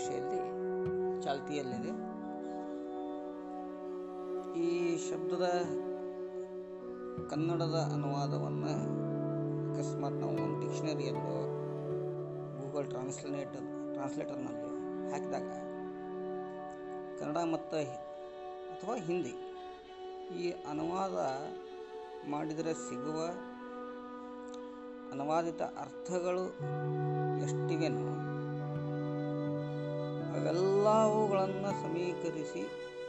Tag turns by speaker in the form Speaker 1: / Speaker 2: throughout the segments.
Speaker 1: ಭಾಷೆಯಲ್ಲಿ ಚಾಲ್ತಿಯಲ್ಲಿದೆ ಈ ಶಬ್ದದ ಕನ್ನಡದ ಅನುವಾದವನ್ನು ಅಕಸ್ಮಾತ್ ನಾವು ಒಂದು ಡಿಕ್ಷನರಿಯಲ್ಲೋ ಗೂಗಲ್ ಟ್ರಾನ್ಸ್ಲೇಟರ್ ಟ್ರಾನ್ಸ್ಲೇಟರ್ನಲ್ಲಿ ಹಾಕಿದಾಗ ಕನ್ನಡ ಮತ್ತು ಅಥವಾ ಹಿಂದಿ ಈ ಅನುವಾದ ಮಾಡಿದರೆ ಸಿಗುವ ಅನುವಾದಿತ ಅರ್ಥಗಳು ಎಷ್ಟಿವೆನೋ ಅವೆಲ್ಲವುಗಳನ್ನು ಸಮೀಕರಿಸಿ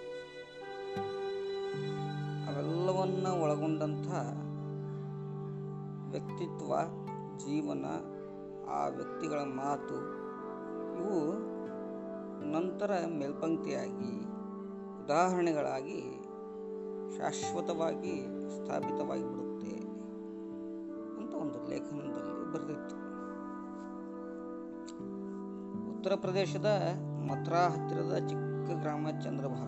Speaker 1: ಅವೆಲ್ಲವನ್ನು ಒಳಗೊಂಡಂಥ ವ್ಯಕ್ತಿತ್ವ ಜೀವನ ಆ ವ್ಯಕ್ತಿಗಳ ಮಾತು ಇವು ನಂತರ ಮೇಲ್ಪಂಕ್ತಿಯಾಗಿ ಉದಾಹರಣೆಗಳಾಗಿ ಶಾಶ್ವತವಾಗಿ ಸ್ಥಾಪಿತವಾಗಿ ಬಿಡುತ್ತೆ ಅಂತ ಒಂದು ಲೇಖನದಲ್ಲಿ ಬರೆದಿತ್ತು ಉತ್ತರ ಪ್ರದೇಶದ ಮಥುರಾ ಹತ್ತಿರದ ಚಿಕ್ಕ ಗ್ರಾಮ ಚಂದ್ರಭಾಗ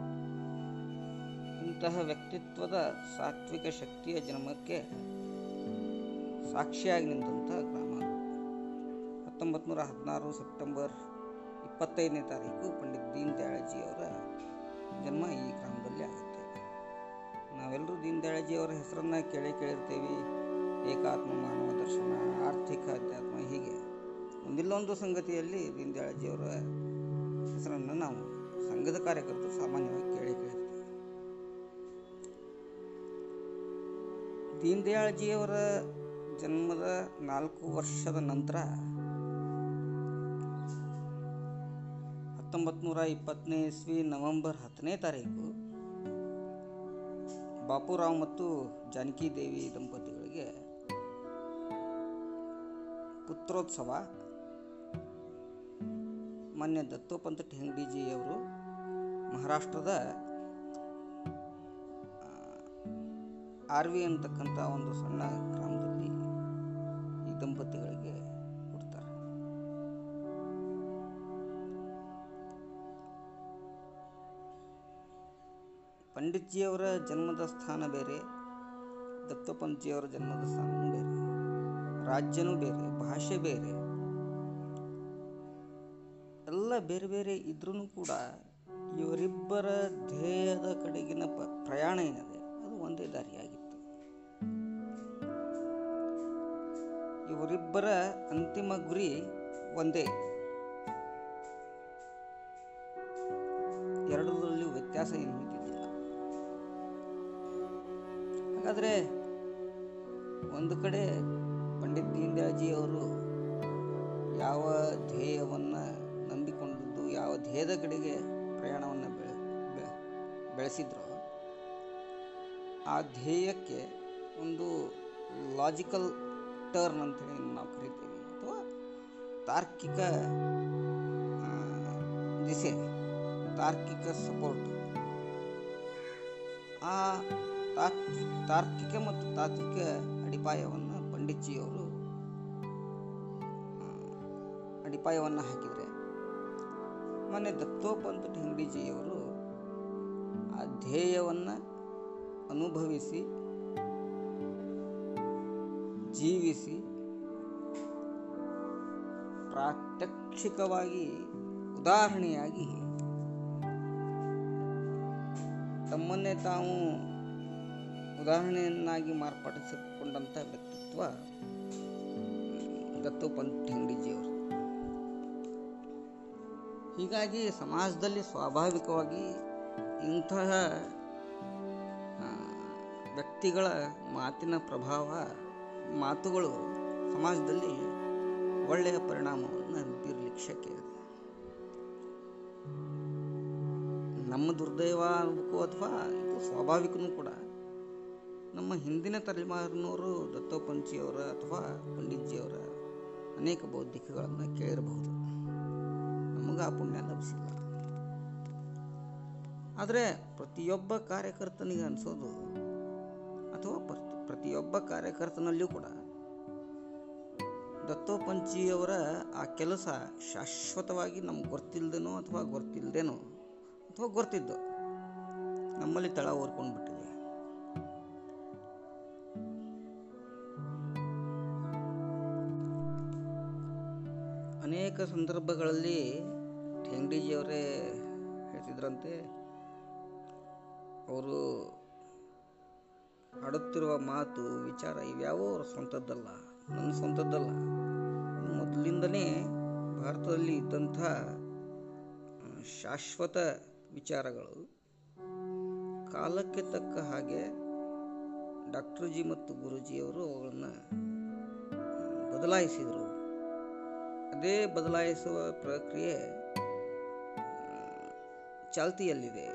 Speaker 1: ಇಂತಹ ವ್ಯಕ್ತಿತ್ವದ ಸಾತ್ವಿಕ ಶಕ್ತಿಯ ಜನ್ಮಕ್ಕೆ ಸಾಕ್ಷಿಯಾಗಿ ನಿಂತಹ ಗ್ರಾಮ ಹತ್ತೊಂಬತ್ತು ನೂರ ಹದಿನಾರು ಸೆಪ್ಟೆಂಬರ್ ಇಪ್ಪತ್ತೈದನೇ ತಾರೀಕು ಪಂಡಿತ್ ದೀನ್ ದಯಾಳಜಿಯವರ ಜನ್ಮ ಈ ಗ್ರಾಮದಲ್ಲಿ ಆಗುತ್ತೆ ನಾವೆಲ್ಲರೂ ದೀನ್ ದಯಾಳಜಿಯವರ ಹೆಸರನ್ನು ಕೇಳೇ ಕೇಳಿರ್ತೀವಿ ಏಕಾತ್ಮ ಮಾನವ ದರ್ಶನ ಆರ್ಥಿಕ ಅಧ್ಯಾತ್ಮ ಹೀಗೆ ಒಂದಿಲ್ಲೊಂದು ಸಂಗತಿಯಲ್ಲಿ ದೀನ್ ದಯಾಳಜಿಯವರ ಹೆಸರನ್ನು ನಾವು ಸಂಘದ ಕಾರ್ಯಕರ್ತರು ಸಾಮಾನ್ಯವಾಗಿ ಕೇಳಿ ಕೇಳಿರ್ತೀವಿ ದೀನ್ ದಯಾಳ್ಜಿಯವರ ಜನ್ಮದ ನಾಲ್ಕು ವರ್ಷದ ನಂತರ ಹತ್ತೊಂಬತ್ತು ನೂರ ಇಪ್ಪತ್ತನೇ ಇಸ್ವಿ ನವೆಂಬರ್ ಹತ್ತನೇ ತಾರೀಕು ಬಾಪುರಾವ್ ಮತ್ತು ಜಾನಕಿ ದೇವಿ ದಂಪತಿಗಳಿಗೆ ಪುತ್ರೋತ್ಸವ ಮಾನ್ಯ ದತ್ತೋಪಂತ ಠೆಂಗಡಿಜಿಯವರು ಮಹಾರಾಷ್ಟ್ರದ ಆರ್ ವಿ ಅಂತಕ್ಕಂಥ ಒಂದು ಸಣ್ಣ ಗ್ರಾಮದಲ್ಲಿ ಈ ದಂಪತಿಗಳಿಗೆ ಕೊಡ್ತಾರೆ ಪಂಡಿತ್ಜಿಯವರ ಜನ್ಮದ ಸ್ಥಾನ ಬೇರೆ ದತ್ತೋಪಂತ್ಜಿಯವರ ಜನ್ಮದ ಸ್ಥಾನ ಬೇರೆ ರಾಜ್ಯನೂ ಬೇರೆ ಭಾಷೆ ಬೇರೆ ಎಲ್ಲ ಬೇರೆ ಬೇರೆ ಇದ್ರೂ ಕೂಡ ಇವರಿಬ್ಬರ ಧ್ಯೇಯದ ಕಡೆಗಿನ ಪ ಪ್ರಯಾಣ ಏನಿದೆ ಅದು ಒಂದೇ ದಾರಿಯಾಗಿತ್ತು ಇವರಿಬ್ಬರ ಅಂತಿಮ ಗುರಿ ಒಂದೇ ಎರಡರಲ್ಲೂ ವ್ಯತ್ಯಾಸ ಏನು ಇದ್ದಿದ್ದಿಲ್ಲ ಹಾಗಾದರೆ ಒಂದು ಕಡೆ ಪಂಡಿತ್ ದೀನ್ ದಯಾಳ್ಜಿ ಅವರು ಯಾವ ಧ್ಯೇಯವನ್ನು ನಂಬಿಕೊಂಡಿದ್ದು ಯಾವ ಧ್ಯೇಯದ ಕಡೆಗೆ ಪ್ರಯಾಣವನ್ನು ಬೆಳೆ ಬೆ- ಬೆಳೆಸಿದ್ರೋ ಆ ಧ್ಯೇಯಕ್ಕೆ ಒಂದು ಲಾಜಿಕಲ್ ಟರ್ನ್ ಅಂತೇಳಿ ನಾವು ಕರಿತೀವಿ ಅಥವಾ ತಾರ್ಕಿಕ ಆ, ದಿಸೆ ತಾರ್ಕಿಕ ಸಪೋರ್ಟ್ ಆ ತಾತ್ವಿ ತಾರ್ಕಿಕ ಮತ್ತು ತಾತ್ವಿಕ ಅಡಿಪಾಯವನ್ನು ಪಂಡಿತ್ಜಿಯವರು ಆ, ಅಡಿಪಾಯವನ್ನು ಹಾಕಿದರೆ ಮೊನ್ನೆ ದತ್ತೋಪಂತ ಠೆಂಗಡಿಜಿಯವರು ಆ ಧ್ಯೇಯವನ್ನು ಅನುಭವಿಸಿ ಜೀವಿಸಿ ಪ್ರಾತ್ಯಕ್ಷಿಕವಾಗಿ ಉದಾಹರಣೆಯಾಗಿ ತಮ್ಮನ್ನೇ ತಾವು ಉದಾಹರಣೆಯನ್ನಾಗಿ ಮಾರ್ಪಡಿಸಿಕೊಂಡಂಥ ವ್ಯಕ್ತಿತ್ವ ದತ್ತೋಪಂತ ಠೆಂಗಡಿಜಿಯವರು ಹೀಗಾಗಿ ಸಮಾಜದಲ್ಲಿ ಸ್ವಾಭಾವಿಕವಾಗಿ ಇಂತಹ ಆ, ವ್ಯಕ್ತಿಗಳ ಮಾತಿನ ಪ್ರಭಾವ ಮಾತುಗಳು ಸಮಾಜದಲ್ಲಿ ಒಳ್ಳೆಯ ಪರಿಣಾಮವನ್ನು ಬೀರಲಿಕ್ಕೆ ಇದೆ ನಮ್ಮ ದುರ್ದೈವ ಅನ್ಬೇಕು ಅಥವಾ ಇದು ಸ್ವಾಭಾವಿಕನೂ ಕೂಡ ನಮ್ಮ ಹಿಂದಿನ ತಲೆಮಾರಿನವರು ದತ್ತೋಪಂಚಿಯವರ ಅಥವಾ ಪಂಡಿತ್ಜಿಯವರ ಅನೇಕ ಬೌದ್ಧಿಕಗಳನ್ನು ಕೇಳಿರಬಹುದು ನಮಗೆ ಆ ಪುಣ್ಯ ಲಭಿಸಿಲ್ಲ ಆದರೆ ಪ್ರತಿಯೊಬ್ಬ ಕಾರ್ಯಕರ್ತನಿಗೆ ಅನಿಸೋದು ಅಥವಾ ಪ್ರತಿ ಪ್ರತಿಯೊಬ್ಬ ಕಾರ್ಯಕರ್ತನಲ್ಲಿಯೂ ಕೂಡ ದತ್ತೋಪಂಚಿಯವರ ಆ ಕೆಲಸ ಶಾಶ್ವತವಾಗಿ ನಮ್ಗೆ ಗೊತ್ತಿಲ್ಲದೇನೋ ಅಥವಾ ಗೊತ್ತಿಲ್ಲದೇನೋ ಅಥವಾ ಗೊತ್ತಿದ್ದೋ ನಮ್ಮಲ್ಲಿ ತಳ ಓರ್ಕೊಂಡು ಬಿಟ್ಟಿದೆ ಅನೇಕ ಸಂದರ್ಭಗಳಲ್ಲಿ ಠೇಂಗ್ಡಿಜಿಯವರೇ ಹೇಳ್ತಿದ್ರಂತೆ ಅವರು ಆಡುತ್ತಿರುವ ಮಾತು ವಿಚಾರ ಇವ್ಯಾವೋ ಅವ್ರ ಸ್ವಂತದ್ದಲ್ಲ ನನ್ನ ಸ್ವಂತದ್ದಲ್ಲ ಇದು ಮೊದಲಿಂದನೇ ಭಾರತದಲ್ಲಿ ಇದ್ದಂಥ ಆ, ಶಾಶ್ವತ ವಿಚಾರಗಳು ಕಾಲಕ್ಕೆ ತಕ್ಕ ಹಾಗೆ ಡಾಕ್ಟರ್ ಜಿ ಮತ್ತು ಗುರುಜಿಯವರು ಅವುಗಳನ್ನು ಬದಲಾಯಿಸಿದರು ಅದೇ ಬದಲಾಯಿಸುವ ಪ್ರಕ್ರಿಯೆ ಆ, ಚಾಲ್ತಿಯಲ್ಲಿದೆ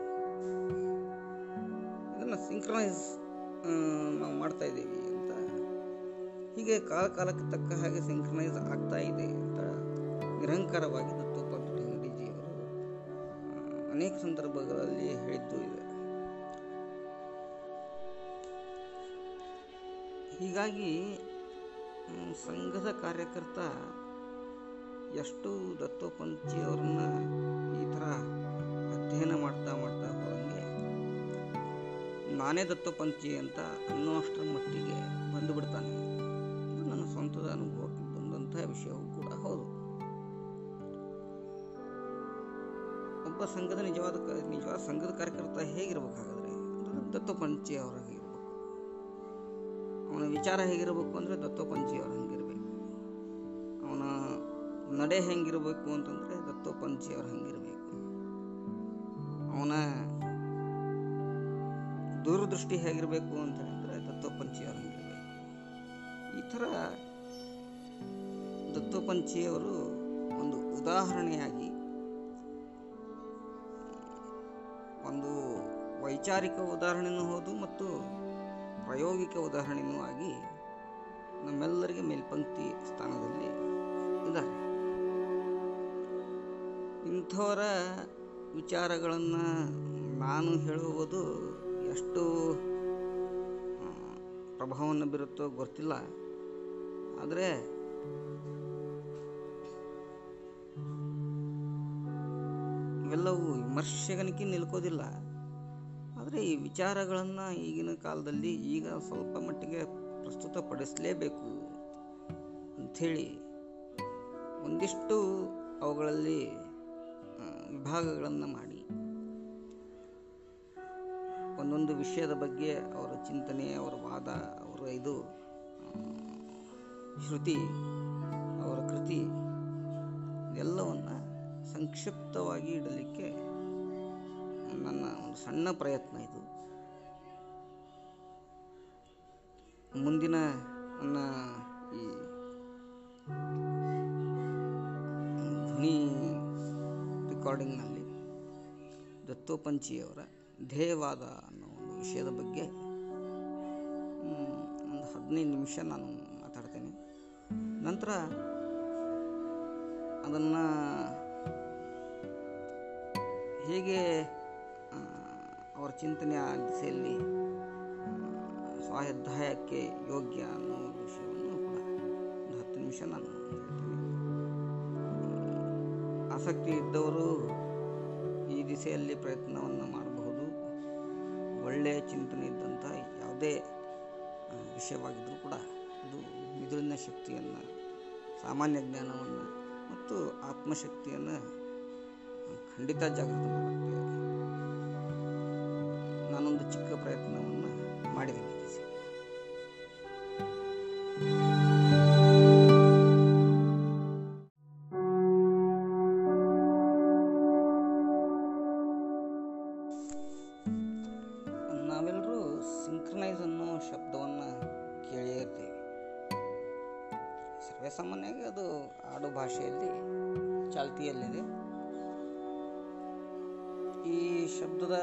Speaker 1: ಇದನ್ನು ಸಿಂಕ್ರನೈಸ್ ನಾವು ಮಾಡ್ತಾ ಇದ್ದೀವಿ ಅಂತ ಹೀಗೆ ಕಾಲ ಕಾಲಕ್ಕೆ ತಕ್ಕ ಹಾಗೆ ಸಿಂಕ್ರನೈಸ್ ಆಗ್ತಾ ಇದೆ ಅಂತ ನಿರಂಕಾರವಾಗಿ ದತ್ತೋಪಂತ ಠೇಂಗಡಿಜಿಯವರು ಆ, ಅನೇಕ ಸಂದರ್ಭಗಳಲ್ಲಿ ಹೇಳಿದ್ದು ಇದೆ ಹೀಗಾಗಿ ಮ್, ಸಂಘದ ಕಾರ್ಯಕರ್ತ ಎಷ್ಟು ದತ್ತೋಪಂಥಿಯವರನ್ನ ಈ ಥರ ಅಧ್ಯಯನ ಮಾಡ್ತಾ ಮಾಡ್ತಾ ಹೋದಂಗೆ ನಾನೇ ದತ್ತೋಪಂಥಿ ಅಂತ ಅನ್ನೋಷ್ಟರ ಮಟ್ಟಿಗೆ ಬಂದುಬಿಡ್ತಾನೆ ಇದು ನನ್ನ ಸ್ವಂತದ ಅನುಭವಕ್ಕೆ ಬಂದಂಥ ವಿಷಯವೂ ಕೂಡ ಹೌದು ಒಬ್ಬ ಸಂಘದ ನಿಜವಾದ ಕ- ನಿಜವಾದ ಸಂಘದ ಕಾರ್ಯಕರ್ತ ಹೇಗಿರ್ಬೇಕು ಹಾಗಾದ್ರೆ ಅಂದ್ರೆ ದತ್ತೋಪಂಥಿ ಅವರಾಗಿ ಇರಬೇಕು ಅವನ ವಿಚಾರ ಹೇಗಿರಬೇಕು ಅಂದರೆ ದತ್ತೋಪಂಥಿ ಅವ್ರ ಹಂಗಿರ್ಬೇಕು ಅವನ ನಡೆ ಹೆಂಗಿರಬೇಕು ಅಂತಂದರೆ ದತ್ತೋಪಂಥಿ ಅವ್ರ ಹಂಗಿರಬೇಕು ಅವನ ದೂರದೃಷ್ಟಿ ಹೇಗಿರಬೇಕು ಅಂತ ಹೇಳಿದ್ರೆ ದತ್ತೋಪಂಥಿಯವರು ಹಂಗಿರಬೇಕು ಈ ಥರ ದತ್ತೋಪಂಥಿಯವರು ಒಂದು ಉದಾಹರಣೆಯಾಗಿ ಒಂದು ವೈಚಾರಿಕ ಉದಾಹರಣೆನೂ ಹೌದು ಮತ್ತು ಪ್ರಾಯೋಗಿಕ ಉದಾಹರಣೆನೂ ಆಗಿ ನಮ್ಮೆಲ್ಲರಿಗೆ ಮೇಲ್ಪಂಕ್ತಿ ಸ್ಥಾನದಲ್ಲಿ ಇದ್ದಾರೆ ಇಂಥವರ ವಿಚಾರಗಳನ್ನು ನಾನು ಹೇಳುವುದು ಎಷ್ಟು ಆ, ಪ್ರಭಾವವನ್ನು ಬೀರುತ್ತೋ ಗೊತ್ತಿಲ್ಲ ಆದರೆ ಇವೆಲ್ಲವೂ ವಿಮರ್ಶೆಗನಿಕೆ ನಿಲ್ಕೋದಿಲ್ಲ ಆದರೆ ಈ ವಿಚಾರಗಳನ್ನು ಈಗಿನ ಕಾಲದಲ್ಲಿ ಈಗ ಸ್ವಲ್ಪ ಮಟ್ಟಿಗೆ ಪ್ರಸ್ತುತಪಡಿಸಲೇಬೇಕು ಅಂಥೇಳಿ ಒಂದಿಷ್ಟು ಅವುಗಳಲ್ಲಿ ವಿಭಾಗಗಳನ್ನು ಮಾಡಿ ಒಂದೊಂದು ವಿಷಯದ ಬಗ್ಗೆ ಅವರ ಚಿಂತನೆ ಅವರ ವಾದ ಅವರ ಇದು ಆ, ಶ್ರುತಿ ಅವರ ಕೃತಿ ಎಲ್ಲವನ್ನು ಸಂಕ್ಷಿಪ್ತವಾಗಿ ಇಡಲಿಕ್ಕೆ ನನ್ನ ಒಂದು ಸಣ್ಣ ಪ್ರಯತ್ನ ಇದು ಮುಂದಿನ ನನ್ನ ಈ ಧ್ವನಿ ರೆಕಾರ್ಡಿಂಗ್ನಲ್ಲಿ ದತ್ತೋಪಂಚಿಯವರ ಧ್ಯೇಯವಾದ ಅನ್ನೋ ಒಂದು ವಿಷಯದ ಬಗ್ಗೆ ಮ್, ಒಂದು ಹದಿನೈದು ನಿಮಿಷ ನಾನು ಮಾತಾಡ್ತೇನೆ ನಂತರ ಅದನ್ನು ಹೇಗೆ ಆ, ಅವರ ಚಿಂತನೆ ಆ ದಿಸೆಯಲ್ಲಿ ಆ, ಸ್ವಾಧ್ಯಾಯಕ್ಕೆ ಯೋಗ್ಯ ಅನ್ನೋ ವಿಷಯವನ್ನು ಕೂಡ ಒಂದು ಹತ್ತು ನಿಮಿಷ ನಾನು ಹೇಳ್ತೇನೆ ಆಸಕ್ತಿ ಇದ್ದವರು ಈ ದಿಸೆಯಲ್ಲಿ ಪ್ರಯತ್ನವನ್ನು ಮಾಡಬಹುದು ಒಳ್ಳೆಯ ಚಿಂತನೆ ಇದ್ದಂಥ ಯಾವುದೇ ಆ, ವಿಷಯವಾಗಿದ್ದರೂ ಕೂಡ ಇದು ಮಿದುಳಿನ ಶಕ್ತಿಯನ್ನು ಸಾಮಾನ್ಯ ಜ್ಞಾನವನ್ನು ಮತ್ತು ಆತ್ಮಶಕ್ತಿಯನ್ನು ಖಂಡಿತ ಜಾಗೃತ ಮಾಡುತ್ತೆ ನಾನೊಂದು ಚಿಕ್ಕ ಪ್ರಯತ್ನವನ್ನು ಮಾಡಿದ್ದೇನೆ ಈ ದಿಸೆ ನಾವೆಲ್ಲರೂ ಸಿಂಕ್ರನೈಸ್ ಅನ್ನೋ ಶಬ್ದವನ್ನು ಕೇಳೇ ಇರ್ತೀವಿ ಸರ್ವೇಸಾಮಾನ್ಯವಾಗಿ ಅದು ಆಡು ಭಾಷೆಯಲ್ಲಿ ಚಾಲ್ತಿಯಲ್ಲಿದೆ ಈ ಶಬ್ದದ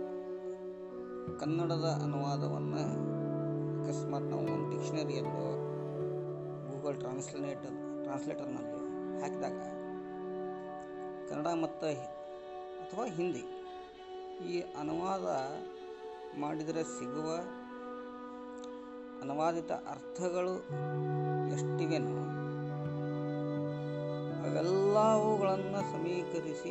Speaker 1: ಕನ್ನಡದ ಅನುವಾದವನ್ನು ಅಕಸ್ಮಾತ್ ನಾವು ಒಂದು ಡಿಕ್ಷನರಿಯಲ್ಲೋ ಗೂಗಲ್ ಟ್ರಾನ್ಸ್ಲೇಟ್ ಟ್ರಾನ್ಸ್ಲೇಟರ್ನಲ್ಲಿ ಹಾಕಿದಾಗ ಕನ್ನಡ ಮತ್ತು ಹಿ- ಅಥವಾ ಹಿಂದಿ ಈ ಅನುವಾದ ಮಾಡಿದರೆ ಸಿಗುವ ಅನುವಾದಿತ ಅರ್ಥಗಳು ಎಷ್ಟಿವೆನೋ ಅವೆಲ್ಲವುಗಳನ್ನು ಸಮೀಕರಿಸಿ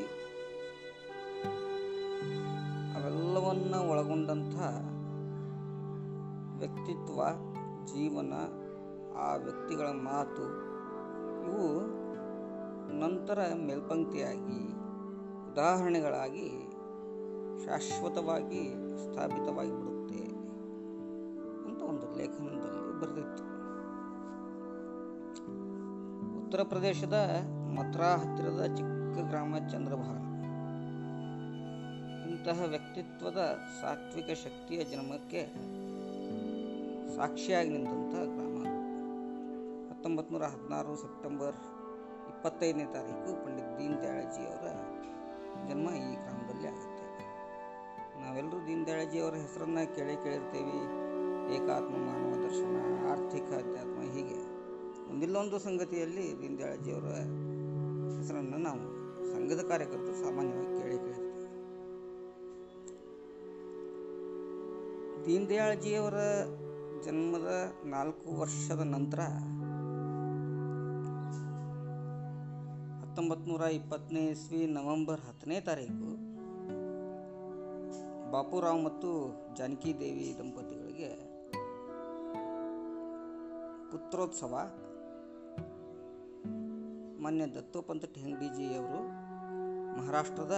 Speaker 1: ಅವೆಲ್ಲವನ್ನು ಒಳಗೊಂಡಂಥ ವ್ಯಕ್ತಿತ್ವ ಜೀವನ ಆ ವ್ಯಕ್ತಿಗಳ ಮಾತು ಇವು ನಂತರ ಮೇಲ್ಪಂಕ್ತಿಯಾಗಿ ಉದಾಹರಣೆಗಳಾಗಿ ಶಾಶ್ವತವಾಗಿ ಸ್ಥಾಪಿತವಾಗಿ ಬಿಡುತ್ತೆ ಅಂತ ಒಂದು ಲೇಖನದಲ್ಲಿ ಬರೆದಿತ್ತು ಉತ್ತರ ಪ್ರದೇಶದ ಮಥುರಾ ಹತ್ತಿರದ ಚಿಕ್ಕ ಗ್ರಾಮ ಚಂದ್ರಭಾಗ ಇಂತಹ ವ್ಯಕ್ತಿತ್ವದ ಸಾತ್ವಿಕ ಶಕ್ತಿಯ ಜನ್ಮಕ್ಕೆ ಸಾಕ್ಷಿಯಾಗಿ ನಿಂತಹ ಗ್ರಾಮ ಹತ್ತೊಂಬತ್ತು ನೂರ ಹದಿನಾರು ಸೆಪ್ಟೆಂಬರ್ ಇಪ್ಪತ್ತೈದನೇ ತಾರೀಕು ಪಂಡಿತ್ ದೀನ್ ದಯಾಳಜಿಯವರ ಜನ್ಮ ಈ ಗ್ರಾಮದಲ್ಲಿ ಆಗುತ್ತೆ ನಾವೆಲ್ಲರೂ ದೀನ್ ದಯಾಳಜಿಯವರ ಹೆಸರನ್ನು ಕೇಳೇ ಕೇಳಿರ್ತೀವಿ ಏಕಾತ್ಮ ಮಾನವ ದರ್ಶನ ಆರ್ಥಿಕ ಅಧ್ಯಾತ್ಮ ಹೀಗೆ ಒಂದಿಲ್ಲೊಂದು ಸಂಗತಿಯಲ್ಲಿ ದೀನ್ ದಯಾಳಜಿಯವರ ಹೆಸರನ್ನು ನಾವು ಸಂಘದ ಕಾರ್ಯಕರ್ತರು ಸಾಮಾನ್ಯವಾಗಿ ಕೇಳೇ ಕೇಳಿರ್ತೀವಿ ದೀನ್ ದಯಾಳ್ಜಿಯವರ ಜನ್ಮದ ನಾಲ್ಕು ವರ್ಷದ ನಂತರ ಹತ್ತೊಂಬತ್ತು ನೂರ ಇಪ್ಪತ್ತನೇ ಇಸ್ವಿ ನವೆಂಬರ್ ಹತ್ತನೇ ತಾರೀಕು ಬಾಪುರಾವ್ ಮತ್ತು ಜಾನಕಿ ದೇವಿ ದಂಪತಿಗಳಿಗೆ ಪುತ್ರೋತ್ಸವ ಮಾನ್ಯ ದತ್ತೋಪಂತ ಠೆಂಗ್ಡಿಜಿಯವರು ಮಹಾರಾಷ್ಟ್ರದ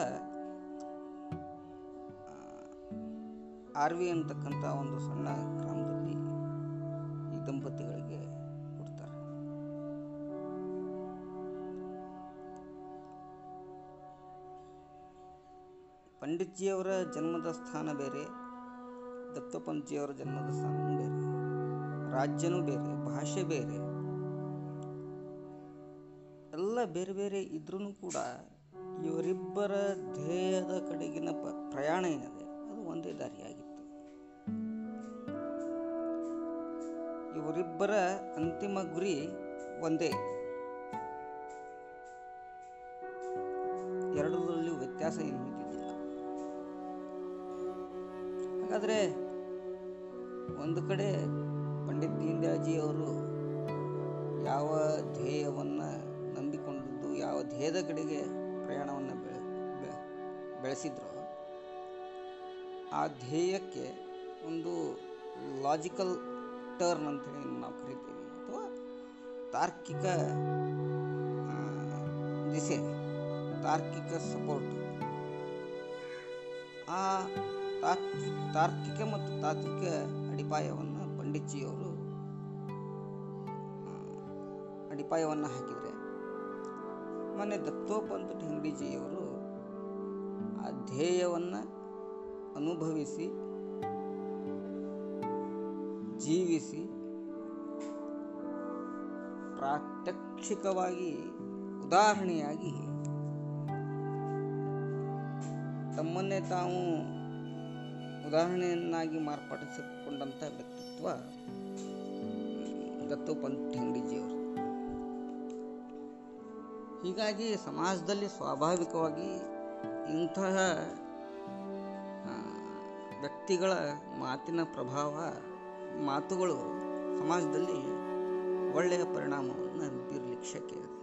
Speaker 1: ಆರ್ವಿ ಅಂತಕ್ಕಂಥ ಒಂದು ಸಣ್ಣ ಗ್ರಾಮದಲ್ಲಿ ಈ ದಂಪತಿಗಳಿಗೆ ಕೊಡ್ತಾರೆ ಪಂಡಿತ್ಜಿಯವರ ಜನ್ಮದ ಸ್ಥಾನ ಬೇರೆ ದತ್ತೋಪಂತ್ಜಿಯವರ ಜನ್ಮದ ಸ್ಥಾನವೂ ಬೇರೆ ರಾಜ್ಯನೂ ಬೇರೆ ಭಾಷೆ ಬೇರೆ ಎಲ್ಲ ಬೇರೆ ಬೇರೆ ಇದ್ರೂ ಕೂಡ ಇವರಿಬ್ಬರ ಧ್ಯೇಯದ ಕಡೆಗಿನ ಪ ಪ್ರಯಾಣ ಏನಿದೆ ಅದು ಒಂದೇ ದಾರಿಯಾಗಿತ್ತು ಇವರಿಬ್ಬರ ಅಂತಿಮ ಗುರಿ ಒಂದೇ ಎರಡರಲ್ಲೂ ವ್ಯತ್ಯಾಸ ಏನು ಇದ್ದಿದ್ದಿಲ್ಲ ಹಾಗಾದರೆ ಒಂದು ಕಡೆ ಪಂಡಿತ್ ದೀನ್ ದಯಾಳ್ಜಿ ಅವರು ಯಾವ ಧ್ಯೇಯವನ್ನು ನಂಬಿಕೊಂಡಿದ್ದು ಯಾವ ಧ್ಯೇಯದ ಕಡೆಗೆ ಪ್ರಯಾಣವನ್ನು ಬೆಳೆ ಬೆ- ಬೆಳೆಸಿದ್ರೋ ಆ ಧ್ಯೇಯಕ್ಕೆ ಒಂದು ಲಾಜಿಕಲ್ ಟರ್ನ್ ಅಂತೇಳಿ ನಾವು ಕರಿತೀವಿ ಅಥವಾ ತಾರ್ಕಿಕ ಆ, ದಿಸೆ ತಾರ್ಕಿಕ ಸಪೋರ್ಟ್ ಆ ತಾತ್ವಿ ತಾರ್ಕಿಕ ಮತ್ತು ತಾತ್ವಿಕ ಅಡಿಪಾಯವನ್ನು ಪಂಡಿತ್ಜಿಯವರು ಆ, ಅಡಿಪಾಯವನ್ನು ಹಾಕಿದರೆ ಮೊನ್ನೆ ದತ್ತೋಪಂತ ಠಿಂಗ್ಡಿಜಿಯವರು ಆ ಧ್ಯೇಯವನ್ನು ಅನುಭವಿಸಿ ಜೀವಿಸಿ ಪ್ರಾತ್ಯಕ್ಷಿಕವಾಗಿ ಉದಾಹರಣೆಯಾಗಿ ತಮ್ಮನ್ನೇ ತಾವು ಉದಾಹರಣೆಯನ್ನಾಗಿ ಮಾರ್ಪಡಿಸಿಕೊಂಡಂಥ ವ್ಯಕ್ತಿತ್ವ ದತ್ತೋಪಂತ ಠೆಂಗ್ಡಿಜಿಯವರು ಹೀಗಾಗಿ ಸಮಾಜದಲ್ಲಿ ಸ್ವಾಭಾವಿಕವಾಗಿ ಇಂತಹ ಆ, ವ್ಯಕ್ತಿಗಳ ಮಾತಿನ ಪ್ರಭಾವ ಮಾತುಗಳು ಸಮಾಜದಲ್ಲಿ ಒಳ್ಳೆಯ ಪರಿಣಾಮವನ್ನು ಬೀರಲಿಕ್ಕೆ ಶಕ್ಯ ಇದೆ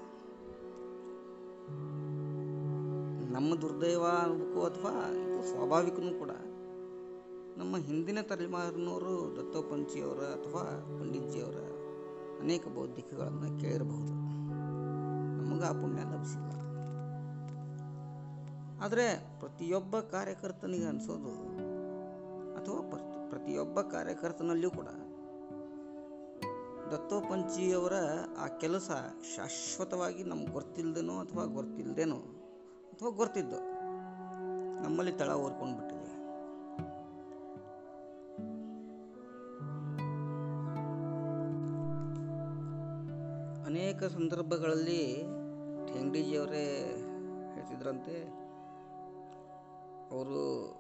Speaker 1: ನಮ್ಮ ದುರ್ದೈವ ಅನ್ಬೇಕು ಅಥವಾ ಇದು ಸ್ವಾಭಾವಿಕನೂ ಕೂಡ ನಮ್ಮ ಹಿಂದಿನ ತಲೆಮಾರಿನವರು ದತ್ತೋಪಂಚಿಯವರ ಅಥವಾ ಪಂಡಿತ್ಜಿಯವರ ಅನೇಕ ಬೌದ್ಧಿಕಗಳನ್ನು ಕೇಳಿರಬಹುದು ನಮಗೆ ಆ ಪುಣ್ಯ ಲಭಿಸಿಲ್ಲ ಆದರೆ ಪ್ರತಿಯೊಬ್ಬ ಕಾರ್ಯಕರ್ತನಿಗೆ ಅನಿಸೋದು ಅಥವಾ ಪ್ರತಿ ಪ್ರತಿಯೊಬ್ಬ ಕಾರ್ಯಕರ್ತನಲ್ಲಿಯೂ ಕೂಡ ದತ್ತೋಪಂಚಿಯವರ ಆ ಕೆಲಸ ಶಾಶ್ವತವಾಗಿ ನಮ್ಗೆ ಗೊತ್ತಿಲ್ಲದೇನೋ ಅಥವಾ ಗೊತ್ತಿಲ್ಲದೇನೋ ಅಥವಾ ಗೊತ್ತಿದ್ದೋ ನಮ್ಮಲ್ಲಿ ತಳ ಓರ್ಕೊಂಡು ಬಿಟ್ಟಿದೆ ಅನೇಕ ಸಂದರ್ಭಗಳಲ್ಲಿ ಠೆಂಗ್ಡಿಜಿಯವರೇ ಹೇಳ್ತಿದ್ರಂತೆ ಅವರು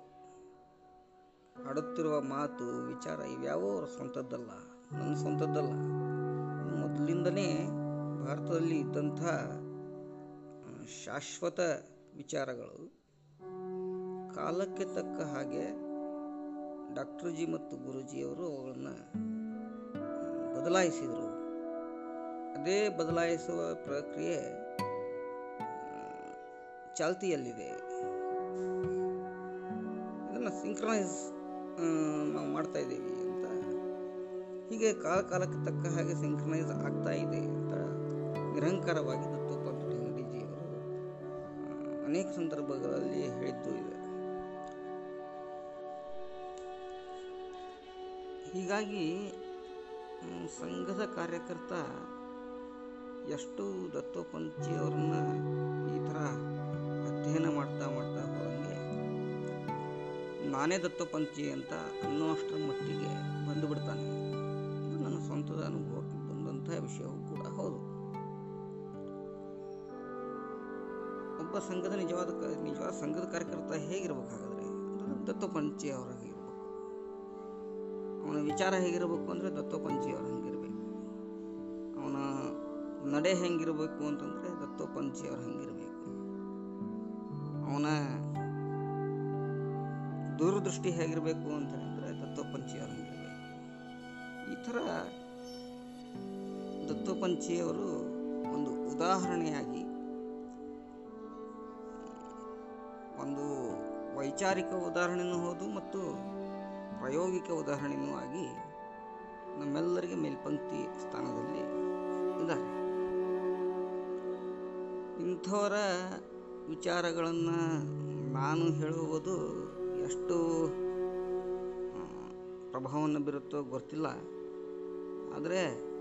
Speaker 1: ಆಡುತ್ತಿರುವ ಮಾತು ವಿಚಾರ ಇವ್ಯಾವೋ ಅವ್ರ ಸ್ವಂತದ್ದಲ್ಲ ನನ್ನ ಸ್ವಂತದ್ದಲ್ಲ ಇದು ಮೊದಲಿಂದನೇ ಭಾರತದಲ್ಲಿ ಇದ್ದಂಥ ಆ, ಶಾಶ್ವತ ವಿಚಾರಗಳು ಕಾಲಕ್ಕೆ ತಕ್ಕ ಹಾಗೆ ಡಾಕ್ಟರ್ ಜಿ ಮತ್ತು ಗುರುಜಿಯವರು ಅವುಗಳನ್ನು ಬದಲಾಯಿಸಿದರು ಅದೇ ಬದಲಾಯಿಸುವ ಪ್ರಕ್ರಿಯೆ ಆ, ಚಾಲ್ತಿಯಲ್ಲಿದೆ ಇದನ್ನು ಸಿಂಕ್ರನೈಸ್ ನಾವು ಮಾಡ್ತಾ ಇದ್ದೀವಿ ಅಂತ ಹೀಗೆ ಕಾಲ ಕಾಲಕ್ಕೆ ತಕ್ಕ ಹಾಗೆ ಸಿಂಕ್ರನೈಸ್ ಆಗ್ತಾ ಇದೆ ಅಂತ ನಿರಂಕಾರವಾಗಿ ದತ್ತೋಪಂತ ಠೆಂಗ್ಡಿಜಿಯವರು ಅನೇಕ ಸಂದರ್ಭಗಳಲ್ಲಿ ಹೇಳಿದ್ದು ಇದೆ ಹೀಗಾಗಿ ಮ್, ಸಂಘದ ಕಾರ್ಯಕರ್ತ ಎಷ್ಟು ದತ್ತೋಪಂಥಿಯವರನ್ನ ಈ ಥರ ಅಧ್ಯಯನ ಮಾಡ್ತಾ ಮಾಡ್ತಾ ಹೋದಂಗೆ ನಾನೇ ದತ್ತೋಪಂಥಿ ಅಂತ ಅನ್ನುವಷ್ಟರ ಮಟ್ಟಿಗೆ ಬಂದು ಬಿಡ್ತಾನೆ ಇದು ನನ್ನ ಸ್ವಂತದ ಅನುಭವಕ್ಕೆ ಬಂದಂಥ ವಿಷಯವೂ ಕೂಡ ಹೌದು ಒಬ್ಬ ಸಂಘದ ನಿಜವಾದ ಕ- ನಿಜವಾದ ಸಂಘದ ಕಾರ್ಯಕರ್ತ ಹೇಗಿರ್ಬೇಕಾಗಾದ್ರೆ ಅಂತಂದ್ರೆ ದತ್ತೋಪಂಥಿ ಅವರಾಗಿರ್ಬೇಕು ಅವನ ವಿಚಾರ ಹೇಗಿರಬೇಕು ಅಂದರೆ ದತ್ತೋಪಂಥಿ ಅವ್ರ ಹಂಗಿರ್ಬೇಕು ಅವನ ನಡೆ ಹೆಂಗಿರಬೇಕು ಅಂತಂದರೆ ದತ್ತೋಪಂಥಿ ಅವ್ರ ಹಂಗಿರಬೇಕು ಅವನ ದೂರದೃಷ್ಟಿ ಹೇಗಿರಬೇಕು ಅಂತ ಹೇಳಿದ್ರೆ ದತ್ತೋಪಂಥಿ ಅವ್ರ ಹಂಗಿರಬೇಕು ಈ ಥರ ದತ್ತೋಪಂಥಿಯವರು ಒಂದು ಉದಾಹರಣೆಯಾಗಿ ಒಂದು ವೈಚಾರಿಕ ಉದಾಹರಣೆನೂ ಹೌದು ಮತ್ತು ಪ್ರಾಯೋಗಿಕ ಉದಾಹರಣೆನೂ ಆಗಿ ನಮ್ಮೆಲ್ಲರಿಗೆ ಮೇಲ್ಪಂಕ್ತಿ ಸ್ಥಾನದಲ್ಲಿ ಇದ್ದಾರೆ ಇಂಥವರ ವಿಚಾರಗಳನ್ನು ನಾನು ಹೇಳುವುದು ಎಷ್ಟು ಆ, ಪ್ರಭಾವವನ್ನು ಬೀರುತ್ತೋ ಗೊತ್ತಿಲ್ಲ ಆದರೆ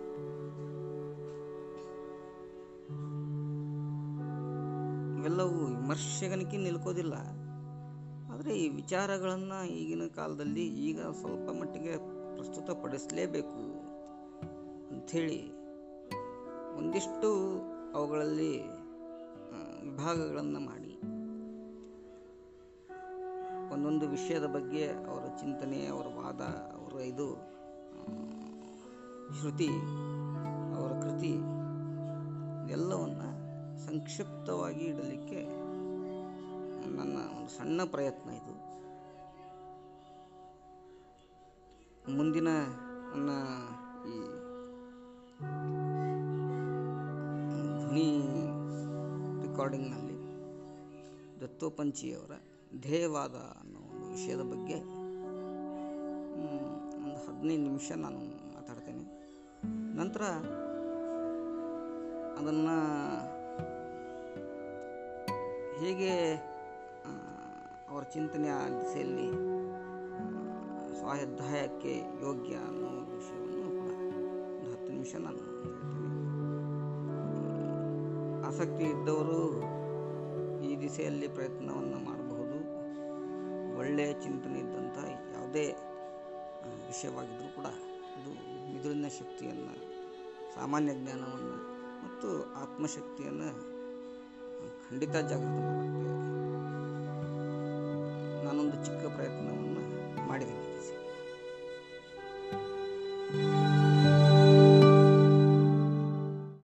Speaker 1: ಇವೆಲ್ಲವೂ ವಿಮರ್ಶೆಗನಿಕೆ ನಿಲ್ಕೋದಿಲ್ಲ ಆದರೆ ಈ ವಿಚಾರಗಳನ್ನು ಈಗಿನ ಕಾಲದಲ್ಲಿ ಈಗ ಸ್ವಲ್ಪ ಮಟ್ಟಿಗೆ ಪ್ರಸ್ತುತಪಡಿಸಲೇಬೇಕು ಅಂಥೇಳಿ ಒಂದಿಷ್ಟು ಅವುಗಳಲ್ಲಿ ಆ, ವಿಭಾಗಗಳನ್ನು ಮಾಡಿ ಒಂದೊಂದು ವಿಷಯದ ಬಗ್ಗೆ ಅವರ ಚಿಂತನೆ ಅವರ ವಾದ ಅವರ ಇದು ಆ, ಶ್ರುತಿ ಅವರ ಕೃತಿ ಎಲ್ಲವನ್ನು ಸಂಕ್ಷಿಪ್ತವಾಗಿ ಇಡಲಿಕ್ಕೆ ನನ್ನ ಒಂದು ಸಣ್ಣ ಪ್ರಯತ್ನ ಇದು ಮುಂದಿನ ನನ್ನ ಈ ಧ್ವನಿ ರೆಕಾರ್ಡಿಂಗ್ನಲ್ಲಿ ದತ್ತೋಪಂಚಿಯವರ ಧ್ಯೇಯವಾದ ಅನ್ನೋ ಒಂದು ವಿಷಯದ ಬಗ್ಗೆ ಮ್, ಒಂದು ಹದಿನೈದು ನಿಮಿಷ ನಾನು ಮಾತಾಡ್ತೇನೆ ನಂತರ ಅದನ್ನು ಹೇಗೆ ಆ, ಅವರ ಚಿಂತನೆ ಆ ದಿಸೆಯಲ್ಲಿ ಆ, ಸ್ವಾಧ್ಯಾಯಕ್ಕೆ ಯೋಗ್ಯ ಅನ್ನೋ ವಿಷಯವನ್ನು ಕೂಡ ಒಂದು ಹತ್ತು ನಿಮಿಷ ನಾನು ಹೇಳ್ತೇನೆ ಆಸಕ್ತಿ ಇದ್ದವರು ಈ ದಿಸೆಯಲ್ಲಿ ಪ್ರಯತ್ನವನ್ನು ಮಾಡಬಹುದು ಒಳ್ಳೆಯ ಚಿಂತನೆ ಇದ್ದಂಥ ಯಾವುದೇ ಆ, ವಿಷಯವಾಗಿದ್ದರೂ ಕೂಡ ಇದು ಮಿದುಳಿನ ಶಕ್ತಿಯನ್ನು ಸಾಮಾನ್ಯ ಜ್ಞಾನವನ್ನು ಮತ್ತು ಆತ್ಮಶಕ್ತಿಯನ್ನು ಖಂಡಿತ ಜಾಗೃತ ಮಾಡುತ್ತೆ ನಾನೊಂದು ಚಿಕ್ಕ ಪ್ರಯತ್ನವನ್ನು ಮಾಡಿದ್ದೀನಿ